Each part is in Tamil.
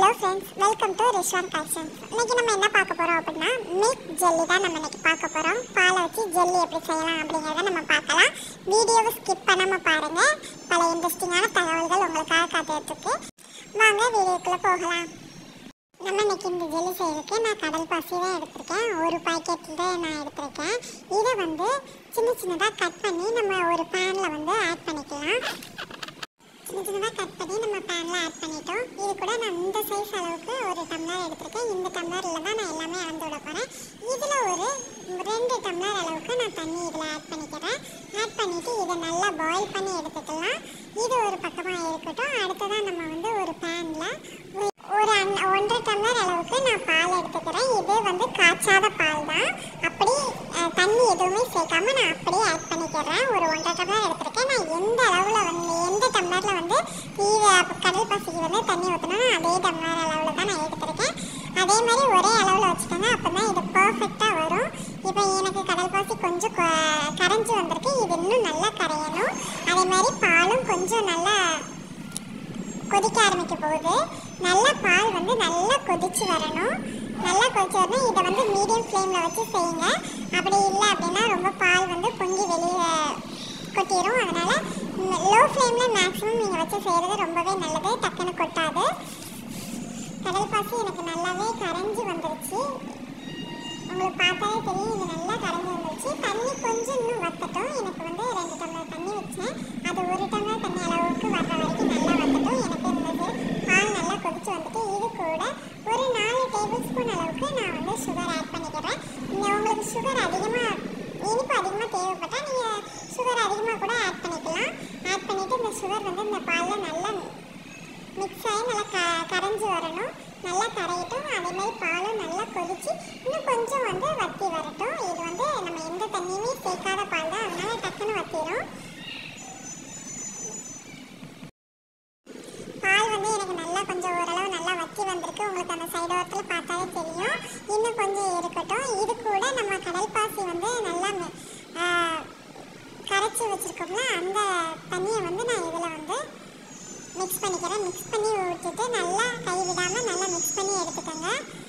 hello friends welcome to Rishwan collections இன்னைக்கு நம்ம என்ன பார்க்க போகிறோம் அப்படின்னா மில்க் ஜெல்லி தான் நம்ம இன்னைக்கு பார்க்க போகிறோம் பாலை வச்சு ஜெல்லி எப்படி செய்யலாம் அப்படிங்கிறத நம்ம பார்க்கலாம் வீடியோவை ஸ்கிப் பண்ணாமல் பாருங்கள் பல இன்ட்ரெஸ்டிங்கான தகவல்கள் உங்களுக்காக காத்துட்ருக்கு வாங்க வீடியோக்குள்ளே போகலாம் நம்ம இன்னைக்கு இந்த ஜெல்லி செய்யறதுக்கு நான் கடல் பாசி தான் எடுத்திருக்கேன் ஒரு பாக்கெட்டில் தான் நான் எடுத்திருக்கேன் இதை வந்து சின்ன சின்னதாக கட் பண்ணி நம்ம ஒரு பேனில் வந்து ஆட் பண்ணிக்கலாம் சின்ன சின்னதாக கட் பண்ணி நம்ம பேனில் ஆட் பண்ணிட்டோம் இது கூட நான் இந்த சைஸ் அளவுக்கு ஒரு டம்ளர் எடுத்திருக்கேன் இந்த டம்ளரில் தான் நான் எல்லாமே அளந்து விட போகிறேன் இதில் ஒரு ரெண்டு டம்ளர் அளவுக்கு நான் தண்ணி இதில் ஆட் பண்ணிக்கிறேன் ஆட் பண்ணிவிட்டு இதை நல்லா பாயில் பண்ணி எடுத்துக்கலாம் இது ஒரு பக்கமாக இருக்கட்டும் அடுத்ததான் நம்ம வந்து ஒரு பேனில் ஒரு அன்- ஒன்றரை டம்ளர் அளவுக்கு நான் பால் எடுத்துக்கிறேன் இது வந்து காய்ச்சாத பால் தான் அப்படி அஹ், தண்ணி எதுவுமே சேர்க்காம நான் அப்படியே ஆட் பண்ணிக்கிறேன் ஒரு ஒன்றரை டம்ளர் எடுத்திருக்கேன் நான் எந்த அளவில் வந்து எந்த டம்ளரில் வந்து இது அப்ப கடல் பசிக்கு வந்து தண்ணி ஊற்றணும் அதே டம்ளர் அளவில் தான் நான் எடுத்திருக்கேன் அதே மாதிரி ஒரே அளவில் வச்சுக்கோங்க அப்போ தான் இது பர்ஃபெக்டாக வரும் இப்போ எனக்கு கடல் பாசி கொஞ்சம் கொ- கரைஞ்சி வந்திருக்கு இது இன்னும் நல்லா கரையணும் அதே மாதிரி பாலும் கொஞ்சம் நல்லா கொதிக்க ஆரம்பிக்க போகுது நல்லா பால் வந்து நல்லா கொதிச்சு வரணும் நல்லா கொதிச்சு வரணும் இதை வந்து மீடியம் ஃப்ளேமில் வச்சு செய்யுங்க அப்படி இல்லை அப்படின்னா ரொம்ப பால் வந்து பொங்கி வெளியே கொட்டிடும் அதனால் லோ ஃப்ளேமில் மேக்ஸிமம் நீங்கள் வச்சு செய்கிறது ரொம்பவே நல்லது டக்குன்னு கொட்டாது கடல் பாசி எனக்கு நல்லாவே கரைஞ்சி வந்துருச்சு உங்களுக்கு பார்த்தாலே தெரியும் இது நல்லா கரைஞ்சி வந்துருச்சு தண்ணி கொஞ்சம் இன்னும் வத்தட்டும் எனக்கு வந்து ரெண்டு டம்ளர் தண்ணி வச்சேன் அது ஒரு டம்ளர் தண்ணி அளவுக்கு வர்ற வரைக்கும் நல்லா வத்தட்டும் எனக்கு இருந்தது பால் நல்லா கொதிச்சு வந்துட்டு இது கூட ஒரு நாலு டேபிள் ஸ்பூன் அளவுக்கு நான் வந்து சுகர் ஆட் பண்ணிக்கிறேன் இந்த உங்களுக்கு சுகர் அதிகமாக இனிப்பு அதிகமாக தேவைப்பட்டால் நீங்கள் சுகர் அதிகமாக கூட ஆட் பண்ணிக்கலாம் ஆட் பண்ணிவிட்டு இந்த சுகர் வந்து இந்த பாலில் நல்லா மிக்ஸ் ஆகி நல்லா க கரைஞ்சி வரணும் நல்லா கரையட்டும் அதே மாதிரி பாலும் நல்லா கொதிச்சு இன்னும் கொஞ்சம் வந்து வத்தி வரட்டும் இது வந்து நம்ம எந்த தண்ணியுமே சேர்க்காத பால் தான் அதனால டக்குன்னு வத்திரும் பால் வந்து எனக்கு நல்லா கொஞ்சம் ஓரளவு நல்லா வத்தி வந்திருக்கு உங்களுக்கு அந்த சைடு ஓரத்தில் பார்த்தாலே தெரியும் இன்னும் கொஞ்சம் இருக்கட்டும் இது கூட நம்ம கடல் பாசி வந்து நல்லா மி- ஆ, கரைச்சி வச்சுருக்கோம்ல அந்த தண்ணியை வந்து நான் இதில் வந்து மிக்ஸ் பண்ணிக்கிறேன் மிக்ஸ் பண்ணி ஊற்றிட்டு நல்லா கை விடாமல் நல்லா மிக்ஸ் பண்ணி எடுத்துக்கோங்க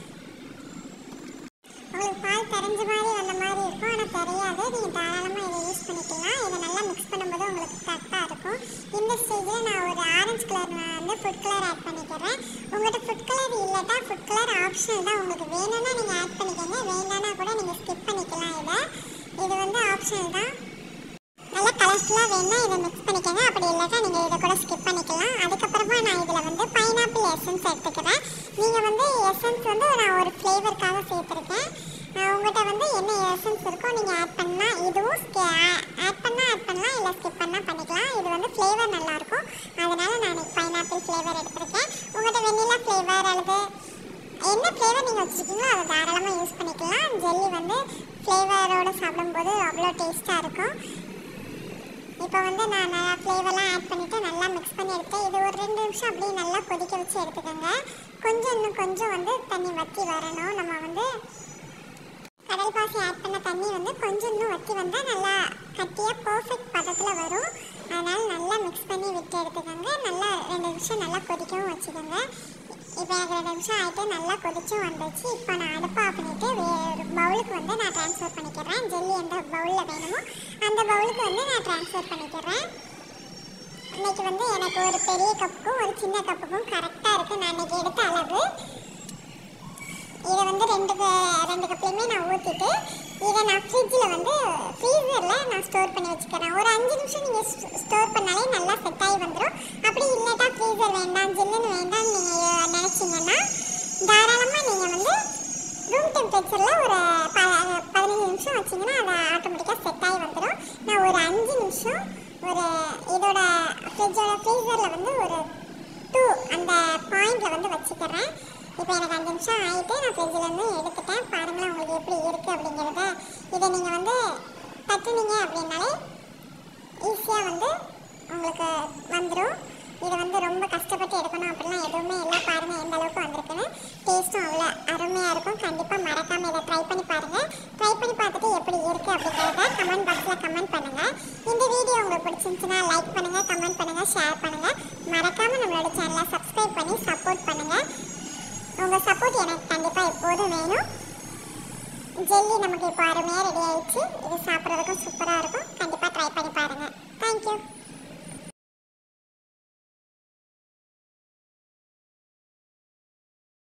உங்களுக்கு பால் தெரிஞ்ச மாதிரி வந்த மாதிரி இருக்கும் ஆனால் தெரியாது நீங்கள் தாராளமாக இதை யூஸ் பண்ணிக்கலாம் இதை நல்லா மிக்ஸ் பண்ணும்போது உங்களுக்கு கரெக்டாக இருக்கும் இந்த ஸ்டேஜில் நான் ஒரு ஆரஞ்சு கலர் வந்து ஃபுட் கலர் ஆட் பண்ணிக்கிறேன் உங்கள்கிட்ட ஃபுட் கலர் இல்லாட்டா ஃபுட் கலர் ஆப்ஷனல் தான் உங்களுக்கு வேணும்னா நீங்கள் ஆட் பண்ணிக்கோங்க வேண்டாம்னா கூட நீங்கள் ஸ்கிப் பண்ணிக்கலாம் இதை இது வந்து ஆப்ஷனல் தான் நல்லா கலர்ஃபுல்லாக வேணா இதை மிக்ஸ் பண்ணிக்கோங்க அப்படி இல்லாட்டா நீங்கள் இதை கூட ஸ்கிப் பண்ணிக்கலாம் அதுக்கப்புறமா நான் இதில் வந்து பைனாப்பிள் எசன்ஸ் எடுத்துக்கிறேன் நீங்கள் வந்து எசன்ஸ் வந்து நான் ஒரு ஃப்ளேவருக்காக சேர்த்துருக்கேன் நான் உங்கள்கிட்ட வந்து என்ன எசன்ஸ் இருக்கோ நீங்கள் ஆட் பண்ணால் இதுவும் ஆட் பண்ணால் ஆட் பண்ணலாம் இல்லை ஸ்கிப் பண்ணால் பண்ணிக்கலாம் இது வந்து ஃப்ளேவர் நல்லாயிருக்கும் அதனால் நான் பைனாப்பிள் ஃப்ளேவர் எடுத்திருக்கேன் உங்கள்கிட்ட வெண்ணிலா ஃப்ளேவர் அல்லது என்ன ஃப்ளேவர் நீங்கள் வச்சுருக்கீங்களோ அதை தாராளமாக யூஸ் பண்ணிக்கலாம் ஜெல்லி வந்து ஃப்ளேவரோடு சாப்பிடும்போது அவ்வளோ டேஸ்ட்டாக இருக்கும் இப்போ வந்து நான் நல்லா ஃப்ளேவர்லாம் ஆட் பண்ணிவிட்டு நல்லா மிக்ஸ் பண்ணி எடுத்து இது ஒரு ரெண்டு நிமிஷம் அப்படியே நல்லா கொதிக்க வச்சு எடுத்துக்கோங்க கொஞ்சம் இன்னும் கொஞ்சம் வந்து தண்ணி வற்றி வரணும் நம்ம வந்து கடல் பாசி ஆட் பண்ண தண்ணி வந்து கொஞ்சம் இன்னும் வற்றி வந்தால் நல்லா கட்டியாக பர்ஃபெக்ட் பதத்தில் வரும் அதனால் நல்லா மிக்ஸ் பண்ணி விட்டு எடுத்துக்கோங்க நல்லா ரெண்டு நிமிஷம் நல்லா கொதிக்கவும் வச்சுக்கோங்க இப்போ எனக்கு ரெண்டு நிமிஷம் ஆகிட்டு நல்லா கொதிச்சும் வந்துச்சு இப்போ நான் அடுப்பு ஆஃப் பண்ணிவிட்டு வேறு பவுலுக்கு வந்து நான் ட்ரான்ஸ்ஃபர் பண்ணிக்கிறேன் ஜெல்லி எந்த பவுலில் வேணுமோ அந்த பவுலுக்கு வந்து நான் ட்ரான்ஸ்ஃபர் பண்ணிக்கிறேன் இன்னைக்கு வந்து எனக்கு ஒரு பெரிய கப்புக்கும் ஒரு சின்ன கப்புக்கும் கரெக்டாக இருக்குது நான் இன்னைக்கு எடுத்த அளவு இதை வந்து ரெண்டு க- ரெண்டு கப்லையுமே நான் ஊற்றிட்டு இதை நான் ஃப்ரிட்ஜில் வந்து ஃப்ரீசரில் நான் ஸ்டோர் பண்ணி வச்சுக்கிறேன் ஒரு அஞ்சு நிமிஷம் நீங்கள் ஸ்டோர் பண்ணாலே நல்லா செட் ஆகி வந்துடும் அப்படி இல்லாட்டா ஃப்ரீசர் வேண்டாம் ஜில்லுன்னு வேண்டாம்னு நீங்கள் நினச்சிங்கன்னா தாராளமாக நீங்கள் வந்து ரூம் டெம்பரேச்சரில் ஒரு ப பதினஞ்சு நிமிஷம் வச்சிங்கன்னா அது ஆட்டோமேட்டிக்காக செட் ஆகி வந்துடும் நான் ஒரு அஞ்சு நிமிஷம் ஒரு இதோட ஃப்ரிட்ஜோட ஃப்ரீசரில் வந்து ஒரு டூ அந்த பாயிண்டில் வந்து வச்சுக்கிறேன் இப்போ எனக்கு அஞ்சு நிமிஷம் ஆகிட்டு நான் ஃப்ரிட்ஜிலேருந்து எடுத்துட்டேன் பாருங்களேன் உங்களுக்கு எப்படி இருக்குது அப்படிங்கிறத இதை நீங்கள் வந்து தட்டுனீங்க அப்படின்னாலே ஈஸியாக வந்து உங்களுக்கு வந்துடும் இதை வந்து ரொம்ப கஷ்டப்பட்டு எடுக்கணும் அப்படிலாம் எதுவுமே இல்லை பாருங்கள் எந்த அளவுக்கு வந்திருக்குன்னு டேஸ்ட்டும் அவ்வளோ அருமையாக இருக்கும் கண்டிப்பாக மறக்காமல் இதை ட்ரை பண்ணி பாருங்கள் ட்ரை பண்ணி பார்த்துட்டு எப்படி இருக்குது அப்படிங்கிறத கமெண்ட் பாக்ஸில் கமெண்ட் பண்ணுங்கள் இந்த வீடியோ உங்களுக்கு பிடிச்சிருந்துச்சுன்னா லைக் பண்ணுங்கள் கமெண்ட் பண்ணுங்கள் ஷேர் பண்ணுங்கள் மறக்காமல் நம்மளோட சேனலை சப்ஸ்கிரைப் பண்ணி சப்போர்ட் பண்ணுங்கள் ஜெல்லி நமக்கு இப்போ அருமையாக ரெடி ஆயிடுச்சு இது சாப்பிட்றதுக்கும் சூப்பராக